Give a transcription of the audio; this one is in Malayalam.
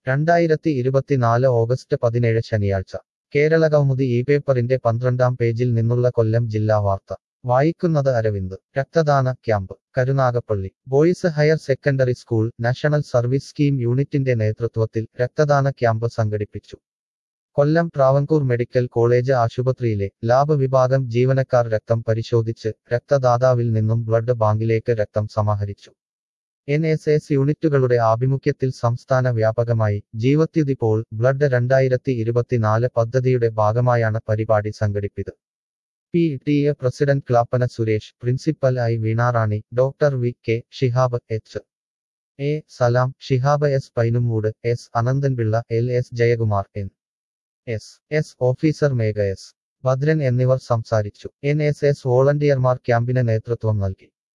രണ്ടായിരത്തി ഇരുപത്തിനാല് ഓഗസ്റ്റ് പതിനേഴ് ശനിയാഴ്ച കേരളകൗമുദി ഈ പേപ്പറിന്റെ പന്ത്രണ്ടാം പേജിൽ നിന്നുള്ള കൊല്ലം ജില്ലാ വാർത്ത വായിക്കുന്നത് അരവിന്ദ് രക്തദാന camp Karunagappally boys higher secondary school national service scheme യൂണിറ്റിന്റെ നേതൃത്വത്തിൽ രക്തദാന ക്യാമ്പ് സംഘടിപ്പിച്ചു കൊല്ലം ട്രാവൻകൂർ മെഡിക്കൽ കോളേജ് ആശുപത്രിയിലെ ലാബ് വിഭാഗം ജീവനക്കാർ രക്തം പരിശോധിച്ച് രക്തദാതാവിൽ നിന്നും ബ്ലഡ് ബാങ്കിലേക്ക് രക്തം സമാഹരിച്ചു എൻ എസ് എസ് യൂണിറ്റുകളുടെ ആഭിമുഖ്യത്തിൽ സംസ്ഥാന വ്യാപകമായി ജീവത്യുതി പോൾ ബ്ലഡ് രണ്ടായിരത്തി ഇരുപത്തിനാല് പദ്ധതിയുടെ ഭാഗമായാണ് പരിപാടി സംഘടിപ്പിച്ചത് P T A president Clappana Suresh principal I Veenarani doctor V K Shihab H A Salam Shihab S Painumoodu S Ananthanpillai L S Jayakumar N S S officer Megha S Bhadran എന്നിവർ സംസാരിച്ചു എൻ എസ് എസ് വോളണ്ടിയർമാർ ക്യാമ്പിന് നേതൃത്വം നൽകി